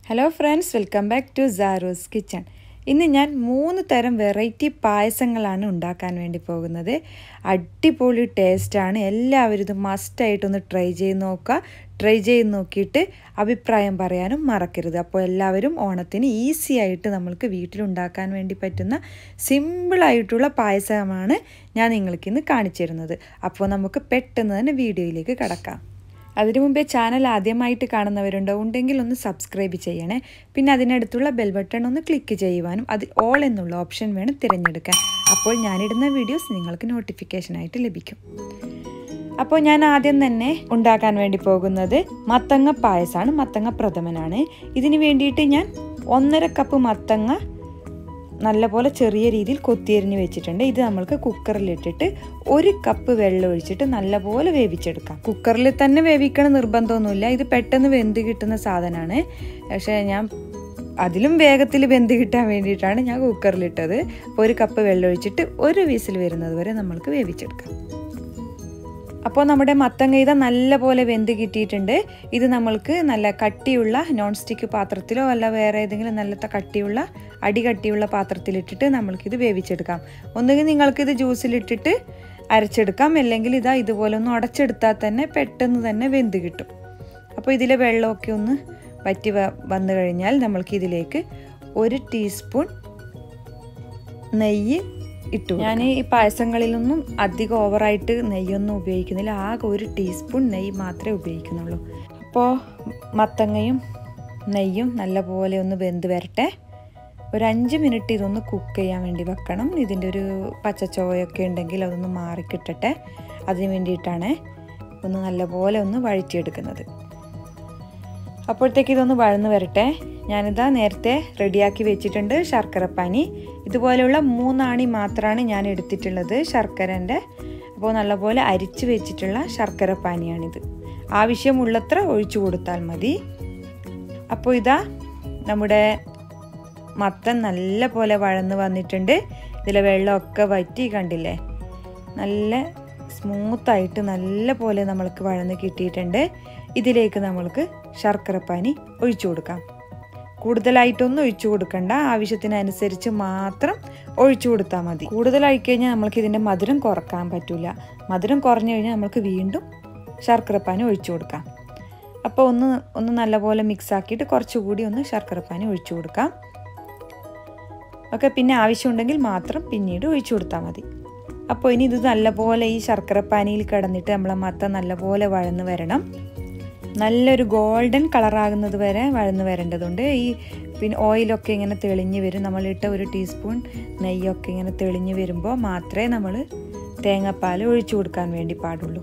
hello friends welcome back to Saru's kitchen ഇന്ന് ഞാൻ മൂന്ന് തരം വെറൈറ്റി പായസങ്ങളാണ് ഉണ്ടാക്കാൻ വേണ്ടി പോകുന്നത് അടിപൊളി ടേസ്റ്റാണ് എല്ലാവരും ഇത് മസ്റ്റായിട്ടൊന്ന് ട്രൈ ചെയ്ത് നോക്കുക ട്രൈ ചെയ്ത് നോക്കിയിട്ട് അഭിപ്രായം പറയാനും മറക്കരുത് അപ്പോൾ എല്ലാവരും ഓണത്തിന് ഈസി ആയിട്ട് നമ്മൾക്ക് വീട്ടിലുണ്ടാക്കാൻ വേണ്ടി പറ്റുന്ന സിമ്പിളായിട്ടുള്ള പായസമാണ് ഞാൻ നിങ്ങൾക്കിന്ന് കാണിച്ചു തരുന്നത് അപ്പോൾ നമുക്ക് പെട്ടെന്ന് തന്നെ വീഡിയോയിലേക്ക് കടക്കാം അതിനു മുമ്പേ ചാനൽ ആദ്യമായിട്ട് കാണുന്നവരുണ്ടോ ഉണ്ടെങ്കിൽ ഒന്ന് സബ്സ്ക്രൈബ് ചെയ്യണേ പിന്നെ അതിനടുത്തുള്ള ബെൽ ബട്ടൺ ഒന്ന് ക്ലിക്ക് ചെയ്യുവാനും അത് ഓൾ എന്നുള്ള ഓപ്ഷൻ വേണം തിരഞ്ഞെടുക്കാൻ അപ്പോൾ ഞാനിടുന്ന വീഡിയോസ് നിങ്ങൾക്ക് നോട്ടിഫിക്കേഷനായിട്ട് ലഭിക്കും അപ്പോൾ ഞാൻ ആദ്യം തന്നെ ഉണ്ടാക്കാൻ വേണ്ടി പോകുന്നത് മത്തങ്ങ പായസമാണ് മത്തങ്ങ പ്രഥമനാണ് ഇതിന് വേണ്ടിയിട്ട് ഞാൻ ഒന്നര കപ്പ് മത്തങ്ങ നല്ലപോലെ ചെറിയ രീതിയിൽ കൊത്തിയരിഞ്ഞ് വെച്ചിട്ടുണ്ട് ഇത് നമ്മൾക്ക് കുക്കറിലിട്ടിട്ട് ഒരു കപ്പ് വെള്ളം ഒഴിച്ചിട്ട് നല്ലപോലെ വേവിച്ചെടുക്കാം കുക്കറിൽ തന്നെ വേവിക്കണം നിർബന്ധമൊന്നുമില്ല ഇത് പെട്ടെന്ന് വെന്ത് കിട്ടുന്ന സാധനമാണ് പക്ഷേ ഞാൻ അതിലും വേഗത്തിൽ വെന്ത് കിട്ടാൻ വേണ്ടിയിട്ടാണ് ഞാൻ കുക്കറിലിട്ടത് ഒരു കപ്പ് വെള്ളം ഒഴിച്ചിട്ട് ഒരു വിസിൽ വരുന്നത് വരെ നമ്മൾക്ക് വേവിച്ചെടുക്കാം അപ്പോൾ നമ്മുടെ മത്തങ്ങ ഇത നല്ലപോലെ വെന്ത് കിട്ടിയിട്ടുണ്ട് ഇത് നമ്മൾക്ക് നല്ല കട്ടിയുള്ള നോൺ സ്റ്റിക്ക് പാത്രത്തിലോ അല്ല വേറെ ഏതെങ്കിലും നല്ല കട്ടിയുള്ള അടി കട്ടിയുള്ള പാത്രത്തിലിട്ടിട്ട് നമ്മൾക്കിത് വേവിച്ചെടുക്കാം ഒന്നുകിൽ നിങ്ങൾക്കിത് ജ്യൂസിലിട്ടിട്ട് അരച്ചെടുക്കാം അല്ലെങ്കിൽ ഇതാ ഇതുപോലെ ഒന്ന് ഉടച്ചെടുത്താൽ തന്നെ പെട്ടെന്ന് തന്നെ വെന്ത് കിട്ടും അപ്പോൾ ഇതിലെ വെള്ളമൊക്കെ ഒന്ന് വറ്റി വന്നു കഴിഞ്ഞാൽ നമ്മൾക്ക് ഇതിലേക്ക് ഒരു ടീസ്പൂൺ നെയ്യ് ഇട്ടു ഞാൻ ഈ പായസങ്ങളിലൊന്നും അധികം ഓവറായിട്ട് നെയ്യൊന്നും ഉപയോഗിക്കുന്നില്ല ആകെ ഒരു ടീസ്പൂൺ നെയ്യ് മാത്രമേ ഉപയോഗിക്കുന്നുള്ളൂ അപ്പോൾ മത്തങ്ങയും നെയ്യും നല്ലപോലെ ഒന്ന് വെന്ത് വരട്ടെ ഒരു അഞ്ച് മിനിറ്റ് ഇതൊന്ന് കുക്ക് ചെയ്യാൻ വേണ്ടി വെക്കണം ഇതിൻ്റെ ഒരു പച്ചച്ചോയൊക്കെ ഉണ്ടെങ്കിൽ അതൊന്ന് മാറിക്കിട്ടട്ടെ അതിന് വേണ്ടിയിട്ടാണ് ഒന്ന് നല്ലപോലെ ഒന്ന് വഴറ്റിയെടുക്കുന്നത് അപ്പോഴത്തേക്ക് ഇതൊന്ന് വഴന്ന് വരട്ടെ ഞാനിതാ നേരത്തെ റെഡിയാക്കി വെച്ചിട്ടുണ്ട് ശർക്കരപ്പാനി ഇതുപോലെയുള്ള മൂന്നാണി മാത്രമാണ് ഞാൻ എടുത്തിട്ടുള്ളത് ശർക്കരൻ്റെ അപ്പോൾ നല്ലപോലെ അരിച്ച് വെച്ചിട്ടുള്ള ശർക്കരപ്പാനിയാണിത് ആവശ്യമുള്ളത്ര ഒഴിച്ചു കൊടുത്താൽ മതി അപ്പോൾ ഇതാ നമ്മുടെ മത്തൻ നല്ല പോലെ വഴന്ന് വന്നിട്ടുണ്ട് ഇതിലെ വെള്ളമൊക്കെ വറ്റി കണ്ടില്ലേ നല്ല സ്മൂത്തായിട്ട് നല്ല പോലെ നമ്മൾക്ക് വഴന്ന് കിട്ടിയിട്ടുണ്ട് ഇതിലേക്ക് നമ്മൾക്ക് ശർക്കരപ്പാനി ഒഴിച്ചു കൊടുക്കാം കൂടുതലായിട്ടൊന്നും ഒഴിച്ചു കൊടുക്കണ്ട ആവശ്യത്തിനനുസരിച്ച് മാത്രം ഒഴിച്ചു കൊടുത്താൽ മതി കൂടുതലായി കഴിഞ്ഞാൽ നമ്മൾക്ക് ഇതിൻ്റെ മധുരം കുറക്കാൻ പറ്റില്ല മധുരം കുറഞ്ഞു കഴിഞ്ഞാൽ നമ്മൾക്ക് വീണ്ടും ശർക്കരപ്പാനി ഒഴിച്ചു കൊടുക്കാം അപ്പോൾ ഒന്ന് ഒന്ന് നല്ലപോലെ മിക്സ് ആക്കിയിട്ട് കുറച്ചുകൂടി ഒന്ന് ശർക്കരപ്പാനി ഒഴിച്ചു കൊടുക്കാം ഒക്കെ പിന്നെ ആവശ്യമുണ്ടെങ്കിൽ മാത്രം പിന്നീട് ഒഴിച്ചു കൊടുത്താൽ മതി അപ്പോൾ ഇനി ഇത് നല്ലപോലെ ഈ ശർക്കരപ്പാനിയിൽ കിടന്നിട്ട് നമ്മളെ മത്ത നല്ലപോലെ വഴന്ന് വരണം നല്ലൊരു ഗോൾഡൻ കളറാകുന്നത് വരെ വഴന്ന് വരേണ്ടതുണ്ട് ഈ പിന്നെ ഓയിലൊക്കെ ഇങ്ങനെ തെളിഞ്ഞ് വരും നമ്മളിട്ട ഒരു ടീസ്പൂൺ നെയ്യൊക്കെ ഇങ്ങനെ തെളിഞ്ഞ് വരുമ്പോൾ മാത്രമേ നമ്മൾ തേങ്ങാപ്പാൽ ഒഴിച്ചു കൊടുക്കാൻ വേണ്ടി പാടുള്ളൂ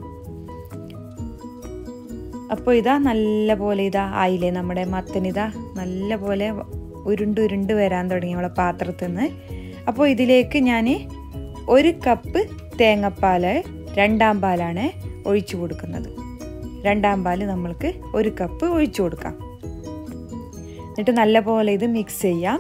അപ്പോൾ ഇതാ നല്ല പോലെ ഇതാ ആയില്ലേ നമ്മുടെ മത്തനിതാ നല്ല പോലെ ഉരുണ്ട് ഉരുണ്ട് വരാൻ തുടങ്ങി നമ്മളെ പാത്രത്തിൽ നിന്ന് അപ്പോൾ ഇതിലേക്ക് ഞാൻ ഒരു കപ്പ് തേങ്ങാപ്പാൽ രണ്ടാം പാലാണ് ഒഴിച്ചു കൊടുക്കുന്നത് രണ്ടാം പാല് നമ്മൾക്ക് ഒരു കപ്പ് ഒഴിച്ചു കൊടുക്കാം എന്നിട്ട് നല്ലപോലെ ഇത് മിക്സ് ചെയ്യാം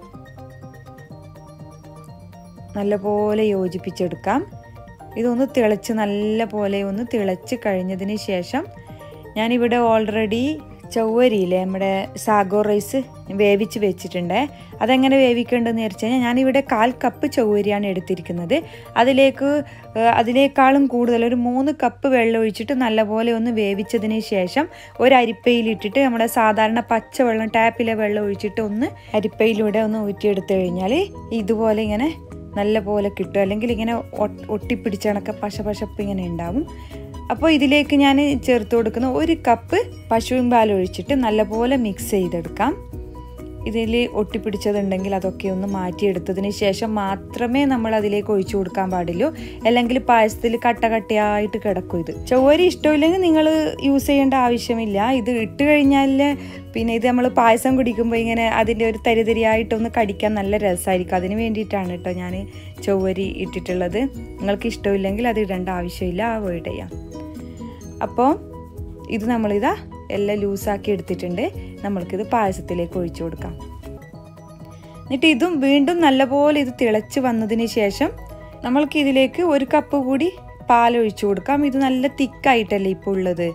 നല്ലപോലെ യോജിപ്പിച്ചെടുക്കാം ഇതൊന്ന് തിളച്ച് നല്ല പോലെ ഒന്ന് തിളച്ച് കഴിഞ്ഞതിന് ശേഷം ഞാനിവിടെ ഓൾറെഡി ചൊവ്വരിയില്ലേ നമ്മുടെ സാഗോ റൈസ് വേവിച്ച് വെച്ചിട്ടുണ്ട് അതെങ്ങനെ വേവിക്കേണ്ടതെന്ന് വെച്ച് കഴിഞ്ഞാൽ ഞാനിവിടെ കാൽ കപ്പ് ചൊവ്വരിയാണ് എടുത്തിരിക്കുന്നത് അതിലേക്ക് അതിനേക്കാളും കൂടുതൽ ഒരു മൂന്ന് കപ്പ് വെള്ളം ഒഴിച്ചിട്ട് നല്ലപോലെ ഒന്ന് വേവിച്ചതിന് ശേഷം ഒരു അരിപ്പയിലിട്ടിട്ട് നമ്മുടെ സാധാരണ പച്ചവെള്ളം ടാപ്പിലെ വെള്ളം ഒഴിച്ചിട്ട് ഒന്ന് അരിപ്പയിലൂടെ ഒന്ന് ഊറ്റിയെടുത്തു കഴിഞ്ഞാൽ ഇതുപോലെ ഇങ്ങനെ നല്ല പോലെ കിട്ടും അല്ലെങ്കിൽ ഇങ്ങനെ ഒട്ടിപ്പിടിച്ച കണക്ക് പശപശപ്പ് ഇങ്ങനെ ഉണ്ടാവും അപ്പോൾ ഇതിലേക്ക് ഞാൻ ചേർത്ത് കൊടുക്കുന്ന ഒരു കപ്പ് പശുവിൻ പാൽ ഒഴിച്ചിട്ട് നല്ലപോലെ മിക്സ് ചെയ്തെടുക്കാം ഇതിൽ ഒട്ടിപ്പിടിച്ചതുണ്ടെങ്കിൽ അതൊക്കെ ഒന്ന് മാറ്റിയെടുത്തതിന് ശേഷം മാത്രമേ നമ്മൾ അതിലേക്ക് ഒഴിച്ചു കൊടുക്കാൻ പാടുള്ളൂ അല്ലെങ്കിൽ പായസത്തിൽ കട്ട കട്ടയായിട്ട് കിടക്കും ഇത് ചൊവ്വരി ഇഷ്ടമില്ലെങ്കിൽ നിങ്ങൾ യൂസ് ചെയ്യേണ്ട ആവശ്യമില്ല ഇത് ഇട്ട് കഴിഞ്ഞാൽ പിന്നെ ഇത് നമ്മൾ പായസം കുടിക്കുമ്പോൾ ഇങ്ങനെ അതിൻ്റെ ഒരു തരിതരിയായിട്ടൊന്ന് കടിക്കാൻ നല്ല രസമായിരിക്കും അതിന് വേണ്ടിയിട്ടാണ് കേട്ടോ ഞാൻ ചൊവ്വരി ഇട്ടിട്ടുള്ളത് നിങ്ങൾക്ക് ഇഷ്ടമില്ലെങ്കിൽ അത് ഇടേണ്ട ആവശ്യമില്ല അവോയ്ഡ് ചെയ്യാം അപ്പോൾ ഇത് നമ്മളിതാ എല്ലാം ലൂസാക്കി എടുത്തിട്ടുണ്ട് നമ്മൾക്കിത് പായസത്തിലേക്ക് ഒഴിച്ചു കൊടുക്കാം എന്നിട്ട് ഇതും വീണ്ടും നല്ലപോലെ ഇത് തിളച്ച് വന്നതിന് ശേഷം നമ്മൾക്ക് ഇതിലേക്ക് ഒരു കപ്പ് കൂടി പാൽ ഒഴിച്ചു കൊടുക്കാം ഇത് നല്ല തിക്കായിട്ടല്ലേ ഇപ്പോൾ ഉള്ളത്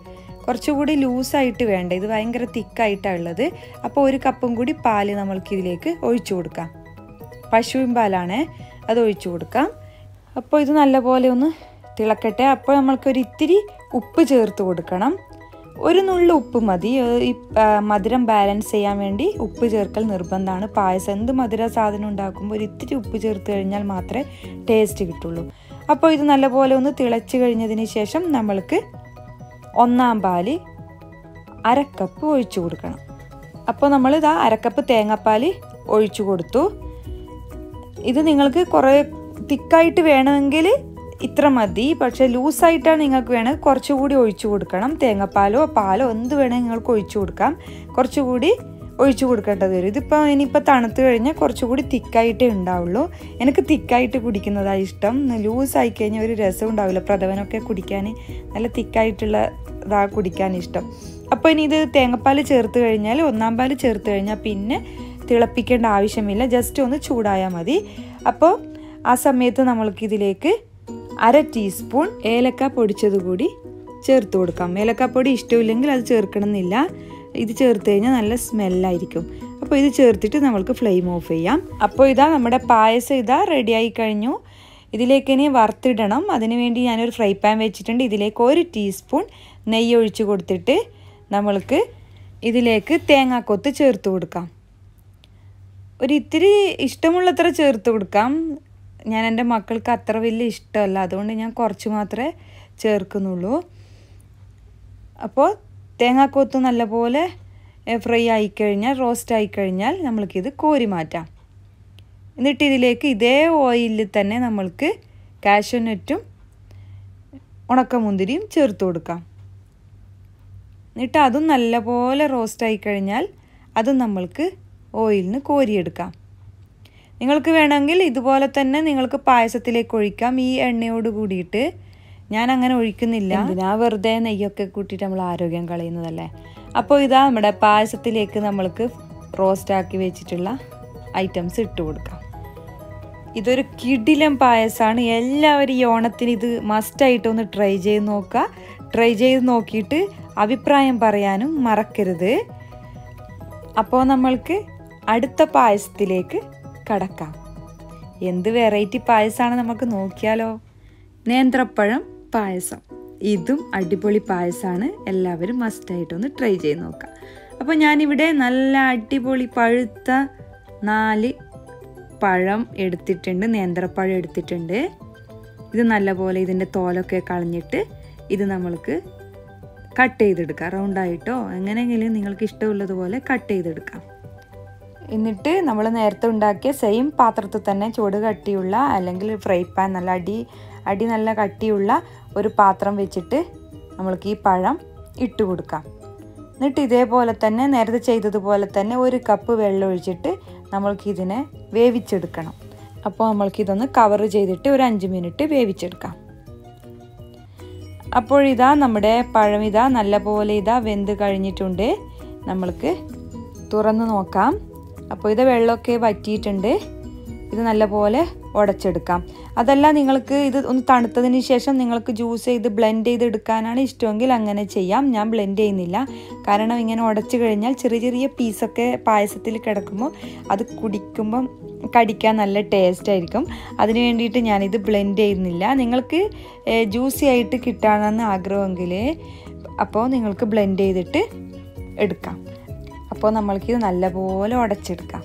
കുറച്ചുകൂടി ലൂസായിട്ട് വേണ്ട ഇത് ഭയങ്കര തിക്കായിട്ടാണ് ഉള്ളത് അപ്പോൾ ഒരു കപ്പും കൂടി പാല് നമ്മൾക്ക് ഇതിലേക്ക് ഒഴിച്ചു കൊടുക്കാം പശുവിൻ പാലാണ് അത് ഒഴിച്ചു കൊടുക്കാം അപ്പോൾ ഇത് നല്ലപോലെ ഒന്ന് തിളക്കട്ടെ അപ്പോൾ നമ്മൾക്കൊരു ഇത്തിരി ഉപ്പ് ചേർത്ത് കൊടുക്കണം ഒരു നുള്ളു ഉപ്പ് മതി ഈ മധുരം ബാലൻസ് ചെയ്യാൻ വേണ്ടി ഉപ്പ് ചേർക്കൽ നിർബന്ധമാണ് പായസം എന്ത് മധുര സാധനം ഉണ്ടാക്കുമ്പോൾ ഒരു ഇത്തിരി ഉപ്പ് ചേർത്ത് കഴിഞ്ഞാൽ മാത്രമേ ടേസ്റ്റ് കിട്ടുള്ളൂ അപ്പോൾ ഇത് നല്ലപോലെ ഒന്ന് തിളച്ച് കഴിഞ്ഞതിന് ശേഷം നമ്മൾക്ക് ഒന്നാം പാല് അരക്കപ്പ് ഒഴിച്ചു കൊടുക്കണം അപ്പോൾ നമ്മൾ ഇതാ അരക്കപ്പ് തേങ്ങാപ്പാൽ ഒഴിച്ചു കൊടുത്തു ഇത് നിങ്ങൾക്ക് കുറേ തിക്കായിട്ട് വേണമെങ്കിൽ ഇത്ര മതി പക്ഷേ ലൂസായിട്ടാണ് നിങ്ങൾക്ക് വേണമെങ്കിൽ കുറച്ചുകൂടി ഒഴിച്ചു കൊടുക്കണം തേങ്ങാപ്പാലോ പാലോ എന്ത് വേണമെങ്കിൽ നിങ്ങൾക്ക് ഒഴിച്ചു കൊടുക്കാം കുറച്ചുകൂടി ഒഴിച്ചു കൊടുക്കേണ്ടത് വരും ഇതിപ്പോൾ ഇനിയിപ്പോൾ തണുത്ത് കഴിഞ്ഞാൽ കുറച്ചുകൂടി തിക്കായിട്ടേ ഉണ്ടാവുള്ളൂ എനിക്ക് തിക്കായിട്ട് കുടിക്കുന്നതാണ് ഇഷ്ടം ലൂസായി കഴിഞ്ഞാൽ ഒരു രസം ഉണ്ടാവില്ല പ്രഥവനൊക്കെ കുടിക്കാൻ നല്ല തിക്കായിട്ടുള്ള ഇതാ കുടിക്കാൻ ഇഷ്ടം അപ്പോൾ ഇനി ഇത് തേങ്ങാപ്പാൽ ചേർത്ത് കഴിഞ്ഞാൽ ഒന്നാം പാൽ ചേർത്ത് കഴിഞ്ഞാൽ പിന്നെ തിളപ്പിക്കേണ്ട ആവശ്യമില്ല ജസ്റ്റ് ഒന്ന് ചൂടായാൽ മതി അപ്പോൾ ആ സമയത്ത് നമ്മൾക്കിതിലേക്ക് അര ടീസ്പൂൺ ഏലക്ക പൊടിച്ചത് കൂടി ചേർത്ത് കൊടുക്കാം ഏലക്കാപ്പൊടി ഇഷ്ടമില്ലെങ്കിൽ അത് ചേർക്കണമെന്നില്ല ഇത് ചേർത്ത് കഴിഞ്ഞാൽ നല്ല സ്മെല്ലായിരിക്കും അപ്പോൾ ഇത് ചേർത്തിട്ട് നമ്മൾക്ക് ഫ്ലെയിം ഓഫ് ചെയ്യാം അപ്പോൾ ഇതാ നമ്മുടെ പായസം ഇതാ റെഡിയായി കഴിഞ്ഞു ഇതിലേക്ക് ഇനി വറുത്തിടണം അതിന് വേണ്ടി ഞാനൊരു ഫ്രൈ പാൻ വെച്ചിട്ടുണ്ട് ഇതിലേക്ക് ഒരു ടീസ്പൂൺ നെയ്യ് ഒഴിച്ച് കൊടുത്തിട്ട് നമ്മൾക്ക് ഇതിലേക്ക് തേങ്ങാക്കൊത്ത് ചേർത്ത് കൊടുക്കാം ഒരു ഇത്തിരി ഇഷ്ടമുള്ളത്ര ചേർത്ത് കൊടുക്കാം ഞാൻ എൻ്റെ മക്കൾക്ക് അത്ര വലിയ ഇഷ്ടമല്ല അതുകൊണ്ട് ഞാൻ കുറച്ച് മാത്രമേ ചേർക്കുന്നുള്ളൂ അപ്പോൾ തേങ്ങാക്കൊത്ത് നല്ലപോലെ ഫ്രൈ ആയിക്കഴിഞ്ഞാൽ റോസ്റ്റ് ആയിക്കഴിഞ്ഞാൽ നമ്മൾക്കിത് കോരി മാറ്റാം എന്നിട്ട് ഇതിലേക്ക് ഇതേ ഓയിലിൽ തന്നെ നമ്മൾക്ക് കാഷ്യൂനറ്റും ഉണക്കമുന്തിരിയും ചേർത്ത് കൊടുക്കാം എന്നിട്ട് അതും നല്ലപോലെ റോസ്റ്റ് ആയി കഴിഞ്ഞാൽ അതും നമ്മൾക്ക് ഓയിലിൽ നിന്ന് കോരിയെടുക്കാം നിങ്ങൾക്ക് വേണമെങ്കിൽ ഇതുപോലെ തന്നെ നിങ്ങൾക്ക് പായസത്തിലേക്ക് ഒഴിക്കാം ഈ എണ്ണയോട് കൂടിയിട്ട് ഞാൻ അങ്ങനെ ഒഴിക്കുന്നില്ല എന്തിനാ വെറുതെ നെയ്യൊക്കെ കൂട്ടിയിട്ട് നമ്മൾ ആരോഗ്യം കളയുന്നതല്ലേ അപ്പോൾ ഇതാ നമ്മുടെ പായസത്തിലേക്ക് നമ്മൾക്ക് റോസ്റ്റ് ആക്കി വെച്ചിട്ടുള്ള ഐറ്റംസ് ഇട്ട് കൊടുക്കാം ഇതൊരു കിടിലം പായസമാണ് എല്ലാവരും ഈ ഓണത്തിന് ഇത് മസ്റ്റായിട്ട് ഒന്ന് ട്രൈ ചെയ്ത് നോക്കുക ട്രൈ ചെയ്ത് നോക്കിയിട്ട് അഭിപ്രായം പറയാനും മറക്കരുത് അപ്പോൾ നമ്മൾക്ക് അടുത്ത പായസത്തിലേക്ക് കടക്കാം എന്ത് വെറൈറ്റി പായസമാണ് നമുക്ക് നോക്കിയാലോ നേന്ത്രപ്പഴം പായസം ഇതും അടിപൊളി പായസമാണ് എല്ലാവരും മസ്റ്റായിട്ടൊന്ന് ട്രൈ ചെയ്ത് നോക്കാം അപ്പോൾ ഞാനിവിടെ നല്ല അടിപൊളി പഴുത്ത നാല് പഴം എടുത്തിട്ടുണ്ട് നേന്ത്രപ്പഴം എടുത്തിട്ടുണ്ട് ഇത് നല്ലപോലെ ഇതിൻ്റെ തോലൊക്കെ കളഞ്ഞിട്ട് ഇത് നമ്മൾക്ക് കട്ട് ചെയ്തെടുക്കാം റൗണ്ടായിട്ടോ എങ്ങനെയെങ്കിലും നിങ്ങൾക്ക് ഇഷ്ടമുള്ളതുപോലെ കട്ട് ചെയ്തെടുക്കാം എന്നിട്ട് നമ്മൾ നേരത്തെ ഉണ്ടാക്കിയ സെയിം പാത്രത്തിൽ തന്നെ ചൂട് കട്ടിയുള്ള അല്ലെങ്കിൽ ഫ്രൈ പാൻ നല്ല അടി അടി നല്ല കട്ടിയുള്ള ഒരു പാത്രം വെച്ചിട്ട് നമ്മൾക്ക് ഈ പഴം ഇട്ട് കൊടുക്കാം എന്നിട്ട് ഇതേപോലെ തന്നെ നേരത്തെ ചെയ്തതുപോലെ തന്നെ ഒരു കപ്പ് വെള്ളം ഒഴിച്ചിട്ട് നമ്മൾക്ക് ഇതിനെ വേവിച്ചെടുക്കണം അപ്പോൾ നമ്മൾക്ക് ഇതൊന്ന് കവർ ചെയ്തിട്ട് ഒരു അഞ്ച് മിനിറ്റ് വേവിച്ചെടുക്കാം അപ്പോൾ ഇതാ നമ്മുടെ പഴം ഇതാ നല്ലപോലെ ഇതാ വെന്ത് കഴിഞ്ഞിട്ടുണ്ട് നമ്മൾക്ക് തുറന്ന് നോക്കാം അപ്പോൾ ഇത് വെള്ളമൊക്കെ വറ്റിയിട്ടുണ്ട് ഇത് നല്ലപോലെ ഉടച്ചെടുക്കാം അതല്ല നിങ്ങൾക്ക് ഇത് ഒന്ന് തണുത്തതിന് ശേഷം നിങ്ങൾക്ക് ജ്യൂസ് ചെയ്ത് ബ്ലെൻഡ് ചെയ്ത് എടുക്കാനാണ് ഇഷ്ടമെങ്കിൽ അങ്ങനെ ചെയ്യാം ഞാൻ ബ്ലെൻഡ് ചെയ്യുന്നില്ല കാരണം ഇങ്ങനെ ഉടച്ചു കഴിഞ്ഞാൽ ചെറിയ ചെറിയ പീസൊക്കെ പായസത്തിൽ കിടക്കുമ്പോൾ അത് കുടിക്കുമ്പം കടിക്കാൻ നല്ല ടേസ്റ്റ് ആയിരിക്കും അതിന് വേണ്ടിയിട്ട് ഞാനിത് ബ്ലെൻഡ് ചെയ്യുന്നില്ല നിങ്ങൾക്ക് ജ്യൂസി ആയിട്ട് കിട്ടാനെന്ന് ആഗ്രഹമെങ്കിൽ അപ്പോൾ നിങ്ങൾക്ക് ബ്ലെൻഡ് ചെയ്തിട്ട് എടുക്കാം അപ്പോൾ നമ്മൾക്കിത് നല്ലപോലെ ഉടച്ചെടുക്കാം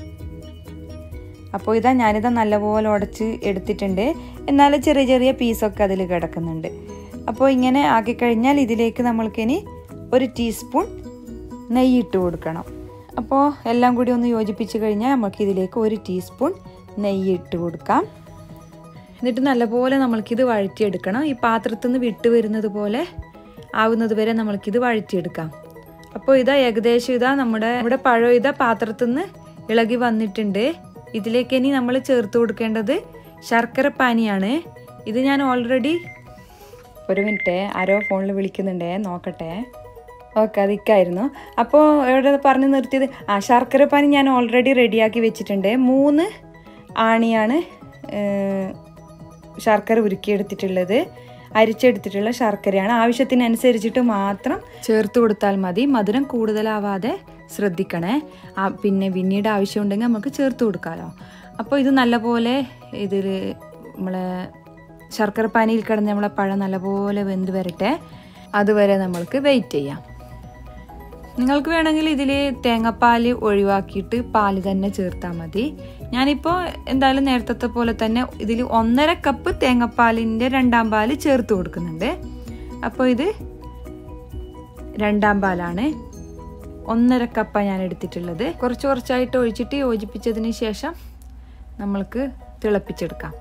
അപ്പോൾ ഇതാ ഞാനിത് നല്ലപോലെ ഉടച്ച് എടുത്തിട്ടുണ്ട് എന്നാലും ചെറിയ ചെറിയ പീസൊക്കെ അതിൽ കിടക്കുന്നുണ്ട് അപ്പോൾ ഇങ്ങനെ ആക്കിക്കഴിഞ്ഞാൽ ഇതിലേക്ക് നമ്മൾക്കിനി ഒരു ടീസ്പൂൺ നെയ്യ് ഇട്ട് കൊടുക്കണം അപ്പോൾ എല്ലാം കൂടി ഒന്ന് യോജിപ്പിച്ച് കഴിഞ്ഞാൽ നമുക്ക് ഇതിലേക്ക് ഒരു ടീസ്പൂൺ നെയ്യ് ഇട്ട് കൊടുക്കാം എന്നിട്ട് നല്ലപോലെ നമ്മൾക്കിത് വഴറ്റിയെടുക്കണം ഈ പാത്രത്തിൽ നിന്ന് വിട്ട് വരുന്നത് പോലെ ആവുന്നത് വരെ നമ്മൾക്കിത് വഴറ്റിയെടുക്കാം അപ്പോൾ ഇതാ ഏകദേശം ഇതാ നമ്മുടെ നമ്മുടെ പഴം ഇതാ പാത്രത്തിൽ നിന്ന് ഇളകി വന്നിട്ടുണ്ട് ഇതിലേക്ക് ഇനി നമ്മൾ ചേർത്ത് കൊടുക്കേണ്ടത് ശർക്കര പാനിയാണ് ഇത് ഞാൻ ഓൾറെഡി ഒരു മിനിറ്റ് ആരോ ഫോണിൽ വിളിക്കുന്നുണ്ടേ നോക്കട്ടെ ഓക്കെ അതിക്കായിരുന്നു അപ്പോൾ എവിടെ പറഞ്ഞ് നിർത്തിയത് ആ ശർക്കര പാനി ഞാൻ ഓൾറെഡി റെഡിയാക്കി വെച്ചിട്ടുണ്ട് മൂന്ന് ആണിയാണ് ശർക്കര ഉരുക്കിയെടുത്തിട്ടുള്ളത് അരിച്ചെടുത്തിട്ടുള്ള ശർക്കരയാണ് ആവശ്യത്തിനനുസരിച്ചിട്ട് മാത്രം ചേർത്ത് കൊടുത്താൽ മതി മധുരം കൂടുതലാവാതെ ശ്രദ്ധിക്കണേ ആ, പിന്നെ പിന്നീട് ആവശ്യമുണ്ടെങ്കിൽ നമുക്ക് ചേർത്ത് കൊടുക്കാമല്ലോ അപ്പോൾ ഇത് നല്ലപോലെ ഇതിൽ നമ്മളെ ശർക്കര പാനിയിൽ കിടന്ന് നമ്മളെ പഴം നല്ലപോലെ വെന്ത് വരട്ടെ അതുവരെ നമ്മൾക്ക് വെയിറ്റ് ചെയ്യാം നിങ്ങൾക്ക് വേണമെങ്കിൽ ഇതിൽ തേങ്ങാപ്പാൽ ഒഴിവാക്കിയിട്ട് പാല് തന്നെ ചേർത്താൽ മതി ഞാനിപ്പോൾ എന്തായാലും നേരത്തെ പോലെ തന്നെ ഇതിൽ ഒന്നര കപ്പ് തേങ്ങാപ്പാലിൻ്റെ രണ്ടാം പാല് ചേർത്ത് കൊടുക്കുന്നുണ്ട് അപ്പോൾ ഇത് രണ്ടാം പാലാണ് ഒന്നര കപ്പാണ് ഞാൻ എടുത്തിട്ടുള്ളത് കുറച്ച് കുറച്ചായിട്ട് ഒഴിച്ചിട്ട് യോജിപ്പിച്ചതിന് ശേഷം നമ്മൾക്ക് തിളപ്പിച്ചെടുക്കാം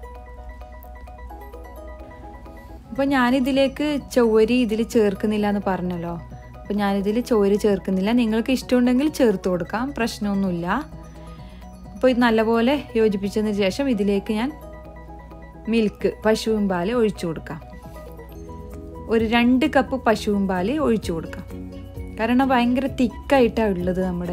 അപ്പോൾ ഞാനിതിലേക്ക് ചൊവ്വരി ഇതിൽ ചേർക്കുന്നില്ല എന്ന് പറഞ്ഞല്ലോ അപ്പോൾ ഞാനിതിൽ ചോര് ചേർക്കുന്നില്ല നിങ്ങൾക്ക് ഇഷ്ടമുണ്ടെങ്കിൽ ചേർത്ത് കൊടുക്കാം പ്രശ്നമൊന്നുമില്ല അപ്പോൾ ഇത് നല്ലപോലെ യോജിപ്പിച്ചതിന് ശേഷം ഇതിലേക്ക് ഞാൻ മിൽക്ക് പശുവും പാല് ഒഴിച്ചു കൊടുക്കാം ഒരു രണ്ട് കപ്പ് പശുവും പാല് ഒഴിച്ചു കൊടുക്കാം കാരണം ഭയങ്കര തിക്കായിട്ടാണ് ഉള്ളത് നമ്മുടെ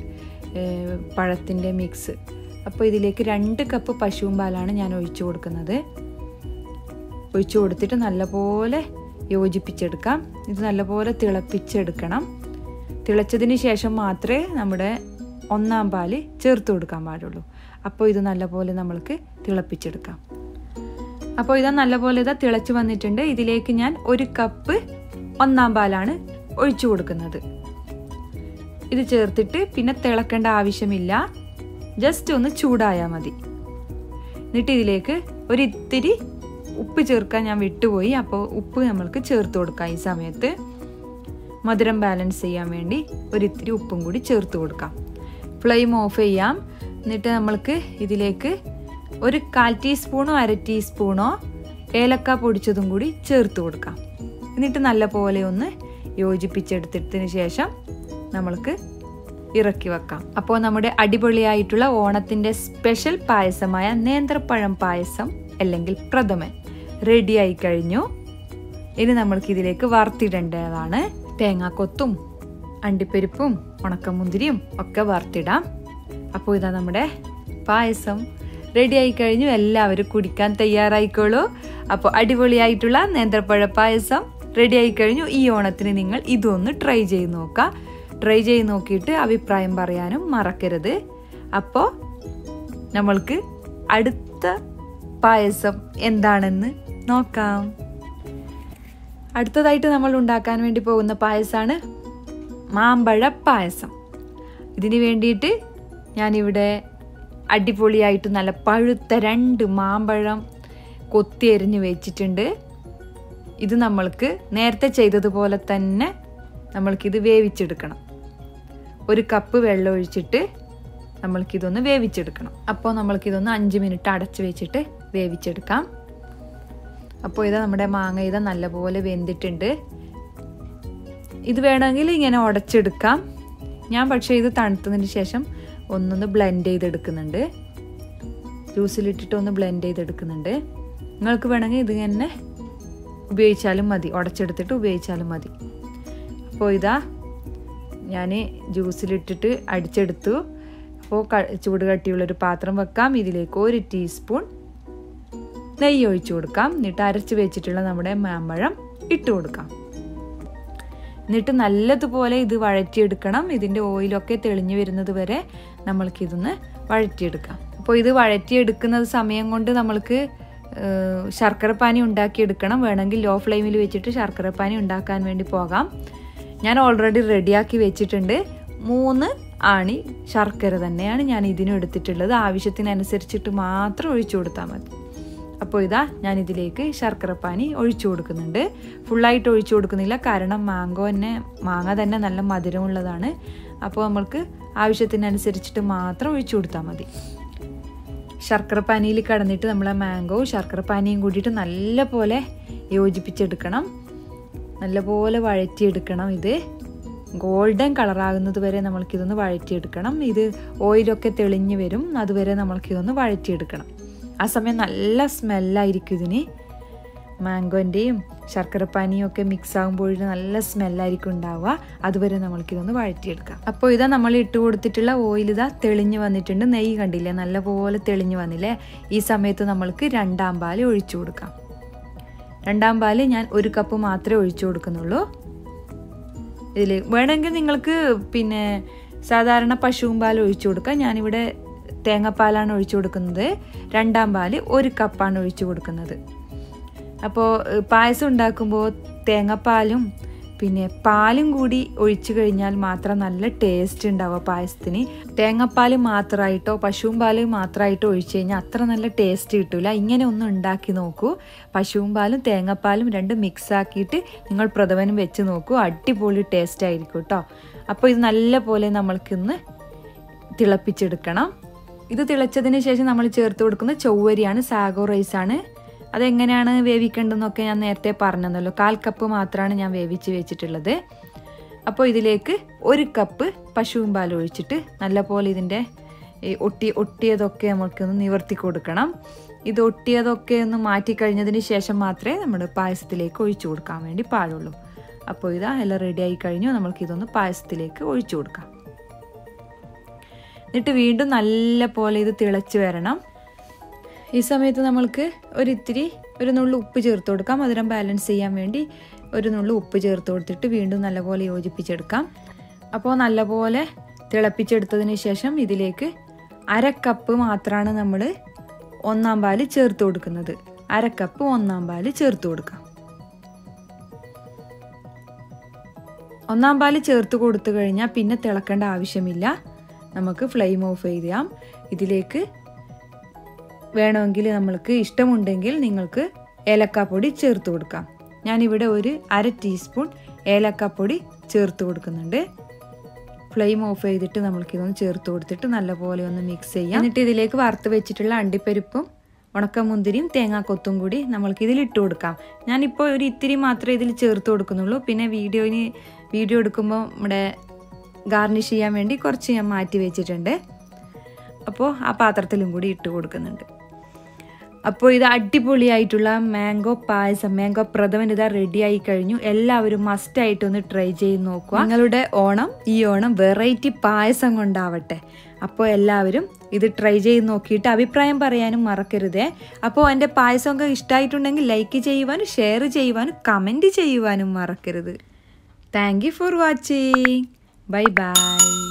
പഴത്തിൻ്റെ മിക്സ് അപ്പോൾ ഇതിലേക്ക് രണ്ട് കപ്പ് പശുവും പാലാണ് ഞാൻ ഒഴിച്ചു കൊടുക്കുന്നത് ഒഴിച്ചു കൊടുത്തിട്ട് നല്ലപോലെ യോജിപ്പിച്ചെടുക്കാം ഇത് നല്ലപോലെ തിളപ്പിച്ചെടുക്കണം തിളച്ചതിന് ശേഷം മാത്രമേ നമ്മുടെ ഒന്നാം പാല് ചേർത്ത് കൊടുക്കാൻ പാടുള്ളൂ അപ്പോൾ ഇത് നല്ലപോലെ നമ്മൾക്ക് തിളപ്പിച്ചെടുക്കാം അപ്പോൾ ഇതാ നല്ലപോലെ ഇതാ തിളച്ച് വന്നിട്ടുണ്ട് ഇതിലേക്ക് ഞാൻ ഒരു കപ്പ് ഒന്നാം പാലാണ് ഒഴിച്ചു കൊടുക്കുന്നത് ഇത് ചേർത്തിട്ട് പിന്നെ തിളക്കേണ്ട ആവശ്യമില്ല ജസ്റ്റ് ഒന്ന് ചൂടായാൽ മതി എന്നിട്ട് ഇതിലേക്ക് ഒരു ഇത്തിരി ഉപ്പ് ചേർക്കാൻ ഞാൻ വിട്ടുപോയി അപ്പോൾ ഉപ്പ് നമ്മൾക്ക് ചേർത്ത് കൊടുക്കാം ഈ സമയത്ത് മധുരം ബാലൻസ് ചെയ്യാൻ വേണ്ടി ഒരു ഇത്തിരി ഉപ്പും കൂടി ചേർത്ത് കൊടുക്കാം ഫ്ലെയിം ഓഫ് ചെയ്യാം എന്നിട്ട് നമ്മൾക്ക് ഇതിലേക്ക് ഒരു കാൽ ടീസ്പൂണോ അര ടീസ്പൂണോ ഏലക്ക പൊടിച്ചതും കൂടി ചേർത്ത് കൊടുക്കാം എന്നിട്ട് നല്ല പോലെ ഒന്ന് യോജിപ്പിച്ചെടുത്തതിന് ശേഷം നമ്മൾക്ക് ഇറക്കി വെക്കാം അപ്പോൾ നമ്മുടെ അടിപൊളിയായിട്ടുള്ള ഓണത്തിൻ്റെ സ്പെഷ്യൽ പായസമായ നേന്ത്രപ്പഴം പായസം അല്ലെങ്കിൽ പ്രഥമൻ റെഡിയായി കഴിഞ്ഞു ഇനി നമ്മൾക്ക് ഇതിലേക്ക് വറുത്തിടേണ്ടതാണ് തേങ്ങാക്കൊത്തും അണ്ടിപ്പരിപ്പും ഉണക്കമുന്തിരിയും ഒക്കെ വറുത്തിടാം അപ്പോൾ ഇതാ നമ്മുടെ പായസം റെഡിയായി കഴിഞ്ഞു എല്ലാവരും കുടിക്കാൻ തയ്യാറായിക്കോളൂ അപ്പോൾ അടിപൊളിയായിട്ടുള്ള നേന്ത്രപ്പഴ പായസം റെഡിയായി കഴിഞ്ഞു ഈ ഓണത്തിന് നിങ്ങൾ ഇതൊന്ന് ട്രൈ ചെയ്ത് നോക്കുക ട്രൈ ചെയ്ത് നോക്കിയിട്ട് അഭിപ്രായം പറയാനും മറക്കരുത് അപ്പോൾ നമ്മൾക്ക് അടുത്ത പായസം എന്താണെന്ന് നോക്കാം അടുത്തതായിട്ട് നമ്മൾ ഉണ്ടാക്കാൻ വേണ്ടി പോകുന്ന പായസമാണ് മാമ്പഴ പായസം ഇതിന് വേണ്ടിയിട്ട് ഞാനിവിടെ അടിപൊളിയായിട്ട് നല്ല പഴുത്ത രണ്ട് മാമ്പഴം കൊത്തി എരിഞ്ഞ് വെച്ചിട്ടുണ്ട് ഇത് നമ്മൾക്ക് നേരത്തെ ചെയ്തതുപോലെ തന്നെ നമ്മൾക്കിത് വേവിച്ചെടുക്കണം ഒരു കപ്പ് വെള്ളം ഒഴിച്ചിട്ട് നമ്മൾക്കിതൊന്ന് വേവിച്ചെടുക്കണം അപ്പോൾ നമ്മൾക്കിതൊന്ന് അഞ്ച് മിനിറ്റ് അടച്ച് വെച്ചിട്ട് വേവിച്ചെടുക്കാം അപ്പോൾ ഇത് നമ്മുടെ മാങ്ങ ഇത് നല്ലപോലെ വെന്തിട്ടുണ്ട് ഇത് വേണമെങ്കിൽ ഇങ്ങനെ ഉടച്ചെടുക്കാം ഞാൻ പക്ഷേ ഇത് തണുത്തതിന് ശേഷം ഒന്നൊന്ന് ബ്ലെൻഡ് ചെയ്തെടുക്കുന്നുണ്ട് ജ്യൂസിലിട്ടിട്ട് ഒന്ന് ബ്ലെൻഡ് ചെയ്തെടുക്കുന്നുണ്ട് നിങ്ങൾക്ക് വേണമെങ്കിൽ ഇത് തന്നെ ഉപയോഗിച്ചാലും മതി ഉടച്ചെടുത്തിട്ട് ഉപയോഗിച്ചാലും മതി അപ്പോൾ ഇതാ ഞാൻ ജ്യൂസിലിട്ടിട്ട് അടിച്ചെടുത്തു അപ്പോൾ ചൂട് കട്ടിയുള്ളൊരു പാത്രം വെക്കാം ഇതിലേക്ക് ഒരു ടീസ്പൂൺ നെയ്യ് ഒഴിച്ചു കൊടുക്കാം എന്നിട്ട് അരച്ച് വെച്ചിട്ടുള്ള നമ്മുടെ മാമ്പഴം ഇട്ട് കൊടുക്കാം എന്നിട്ട് നല്ലതുപോലെ ഇത് വഴറ്റിയെടുക്കണം ഇതിൻ്റെ ഓയിലൊക്കെ തെളിഞ്ഞു വരുന്നത് വരെ നമ്മൾക്കിതൊന്ന് വഴറ്റിയെടുക്കാം അപ്പോൾ ഇത് വഴറ്റിയെടുക്കുന്നത് സമയം കൊണ്ട് നമ്മൾക്ക് ശർക്കരപ്പാനി ഉണ്ടാക്കിയെടുക്കണം വേണമെങ്കിൽ ലോ ഫ്ലെയിമിൽ വെച്ചിട്ട് ശർക്കരപ്പാനി ഉണ്ടാക്കാൻ വേണ്ടി പോകാം ഞാൻ ഓൾറെഡി റെഡിയാക്കി വെച്ചിട്ടുണ്ട് മൂന്ന് ആണി ശർക്കര തന്നെയാണ് ഞാൻ ഇതിനും എടുത്തിട്ടുള്ളത് ആവശ്യത്തിനനുസരിച്ചിട്ട് മാത്രം ഒഴിച്ചു കൊടുത്താൽ മതി അപ്പോൾ ഇതാ ഞാൻ ഇതിലേക്ക് ശർക്കരപ്പാനി ഒഴിച്ചു കൊടുക്കുന്നുണ്ട് ഫുള്ളായിട്ട് ഒഴിച്ചു കൊടുക്കുന്നില്ല കാരണം മാങ്കോ തന്നെ മാങ്ങ തന്നെ നല്ല മധുരമുള്ളതാണ് അപ്പോൾ നമ്മൾക്ക് ആവശ്യത്തിനനുസരിച്ചിട്ട് മാത്രം ഒഴിച്ചു കൊടുത്താൽ മതി ശർക്കരപ്പാനിയിൽ കടന്നിട്ട് നമ്മളെ മാങ്കോ ശർക്കരപ്പാനിയും കൂടിയിട്ട് നല്ല പോലെ യോജിപ്പിച്ചെടുക്കണം നല്ലപോലെ വഴറ്റിയെടുക്കണം ഇത് ഗോൾഡൻ കളറാകുന്നത് വരെ നമ്മൾക്കിതൊന്ന് വഴറ്റിയെടുക്കണം ഇത് ഓയിലൊക്കെ തെളിഞ്ഞ് വരും അതുവരെ നമ്മൾക്കിതൊന്ന് വഴറ്റിയെടുക്കണം ആ സമയം നല്ല സ്മെല്ലായിരിക്കും ഇതിന് മാംഗോൻ്റെയും ശർക്കരപ്പാനിയും ഒക്കെ മിക്സ് ആകുമ്പോഴും നല്ല സ്മെല്ലായിരിക്കും ഉണ്ടാവുക അതുവരെ നമ്മൾക്കിതൊന്ന് വഴറ്റിയെടുക്കാം അപ്പോൾ ഇതാ നമ്മൾ ഇട്ട് കൊടുത്തിട്ടുള്ള ഓയിൽ ഇതാ തെളിഞ്ഞ് വന്നിട്ടുണ്ട് നെയ്യ് കണ്ടില്ലേ നല്ലപോലെ തെളിഞ്ഞ് വന്നില്ലേ ഈ സമയത്ത് നമ്മൾക്ക് രണ്ടാം പാല് ഒഴിച്ചു കൊടുക്കാം രണ്ടാം പാല് ഞാൻ ഒരു കപ്പ് മാത്രമേ ഒഴിച്ചു കൊടുക്കുന്നുള്ളൂ ഇതിൽ വേണമെങ്കിൽ നിങ്ങൾക്ക് പിന്നെ സാധാരണ പശുവും പാൽ ഒഴിച്ചു കൊടുക്കാം ഞാനിവിടെ തേങ്ങാപ്പാലാണ് ഒഴിച്ചു കൊടുക്കുന്നത് രണ്ടാം പാല് ഒരു കപ്പാണ് ഒഴിച്ചു കൊടുക്കുന്നത് അപ്പോൾ പായസം ഉണ്ടാക്കുമ്പോൾ തേങ്ങാപ്പാലും പിന്നെ പാലും കൂടി ഒഴിച്ചു കഴിഞ്ഞാൽ മാത്രം നല്ല ടേസ്റ്റ് ഉണ്ടാവുക പായസത്തിന് തേങ്ങാപ്പാൽ മാത്രമായിട്ടോ പശുവും പാലും മാത്രമായിട്ടോ ഒഴിച്ചു കഴിഞ്ഞാൽ അത്ര നല്ല ടേസ്റ്റ് കിട്ടില്ല ഇങ്ങനെ ഒന്ന് ഉണ്ടാക്കി നോക്കൂ പശുവും പാലും തേങ്ങാപ്പാലും രണ്ടും മിക്സ് ആക്കിയിട്ട് നിങ്ങൾ പ്രഥമനും വെച്ച് നോക്കൂ അടിപൊളി ടേസ്റ്റ് ആയിരിക്കും കേട്ടോ അപ്പോൾ ഇത് നല്ല പോലെ നമ്മൾക്കിന്ന് തിളപ്പിച്ചെടുക്കണം ഇത് തിളച്ചതിന് ശേഷം നമ്മൾ ചേർത്ത് കൊടുക്കുന്ന ചൊവ്വരിയാണ് സാഗോ റൈസാണ് അതെങ്ങനെയാണ് വേവിക്കേണ്ടതെന്നൊക്കെ ഞാൻ നേരത്തെ പറഞ്ഞതല്ലോ കാൽ കപ്പ് മാത്രമാണ് ഞാൻ വേവിച്ച് വെച്ചിട്ടുള്ളത് അപ്പോൾ ഇതിലേക്ക് ഒരു കപ്പ് പശുവും പാൽ ഒഴിച്ചിട്ട് നല്ലപോലെ ഇതിൻ്റെ ഈ ഒട്ടി ഒട്ടിയതൊക്കെ നമുക്കൊന്ന് നിവർത്തി കൊടുക്കണം ഇത് ഒട്ടിയതൊക്കെ ഒന്ന് മാറ്റിക്കഴിഞ്ഞതിന് ശേഷം മാത്രമേ നമ്മൾ പായസത്തിലേക്ക് ഒഴിച്ചു കൊടുക്കാൻ വേണ്ടി പാടുള്ളൂ അപ്പോൾ ഇതാ എല്ലാം റെഡി ആയി കഴിഞ്ഞു നമ്മൾക്കിതൊന്ന് പായസത്തിലേക്ക് ഒഴിച്ചു കൊടുക്കാം എന്നിട്ട് വീണ്ടും നല്ല പോലെ ഇത് തിളച്ച് വരണം ഈ സമയത്ത് നമ്മൾക്ക് ഒരിത്തിരി ഒരു നുള്ളു ഉപ്പ് ചേർത്ത് കൊടുക്കാം മധുരം ബാലൻസ് ചെയ്യാൻ വേണ്ടി ഒരു നുള്ളു ഉപ്പ് ചേർത്ത് കൊടുത്തിട്ട് വീണ്ടും നല്ലപോലെ യോജിപ്പിച്ചെടുക്കാം അപ്പോൾ നല്ലപോലെ തിളപ്പിച്ചെടുത്തതിന് ശേഷം ഇതിലേക്ക് അര കപ്പ് മാത്രമാണ് നമ്മൾ ഒന്നാം പാല് ചേർത്ത് കൊടുക്കുന്നത് അര കപ്പ് ഒന്നാം പാല് ചേർത്ത് കൊടുക്കാം ഒന്നാം പാല് ചേർത്ത് കൊടുത്തു കഴിഞ്ഞാൽ പിന്നെ തിളക്കേണ്ട ആവശ്യമില്ല നമുക്ക് ഫ്ലെയിം ഓഫ് ചെയ്യാം ഇതിലേക്ക് വേണമെങ്കിൽ നമ്മൾക്ക് ഇഷ്ടമുണ്ടെങ്കിൽ നിങ്ങൾക്ക് ഏലക്കാപ്പൊടി ചേർത്ത് കൊടുക്കാം ഞാനിവിടെ ഒരു അര ടീസ്പൂൺ ഏലക്കാപ്പൊടി ചേർത്ത് കൊടുക്കുന്നുണ്ട് ഫ്ലെയിം ഓഫ് ചെയ്തിട്ട് നമ്മൾക്കിതൊന്ന് ചേർത്ത് കൊടുത്തിട്ട് നല്ലപോലെ ഒന്ന് മിക്സ് ചെയ്യാം എന്നിട്ട് ഇതിലേക്ക് വറുത്ത് വെച്ചിട്ടുള്ള അണ്ടിപ്പരിപ്പും ഉണക്കമുന്തിരിയും തേങ്ങാക്കൊത്തും കൂടി നമ്മൾക്ക് ഇതിൽ ഇട്ട് കൊടുക്കാം ഞാനിപ്പോൾ ഒരു ഇത്തിരി മാത്രമേ ഇതിൽ ചേർത്ത് കൊടുക്കുന്നുള്ളൂ പിന്നെ വീഡിയോന് വീഡിയോ എടുക്കുമ്പോൾ നമ്മുടെ ഗാർണിഷ് ചെയ്യാൻ വേണ്ടി കുറച്ച് ഞാൻ മാറ്റി വെച്ചിട്ടുണ്ട് അപ്പോൾ ആ പാത്രത്തിലും കൂടി ഇട്ട് കൊടുക്കുന്നുണ്ട് അപ്പോൾ ഇത് അടിപൊളിയായിട്ടുള്ള മാംഗോ പായസം മാംഗോ പ്രഥമൻ ഇതാ റെഡി ആയി കഴിഞ്ഞു എല്ലാവരും മസ്റ്റായിട്ട് ഒന്ന് ട്രൈ ചെയ്ത് നോക്കുക നിങ്ങളുടെ ഓണം ഈ ഓണം വെറൈറ്റി പായസം കൊണ്ടാവട്ടെ അപ്പോൾ എല്ലാവരും ഇത് ട്രൈ ചെയ്ത് നോക്കിയിട്ട് അഭിപ്രായം പറയാനും മറക്കരുതേ അപ്പോൾ എൻ്റെ പായസമൊക്കെ ഇഷ്ടമായിട്ടുണ്ടെങ്കിൽ ലൈക്ക് ചെയ്യുവാനും ഷെയർ ചെയ്യുവാനും കമൻറ്റ് ചെയ്യുവാനും മറക്കരുത് thank you for watching bye by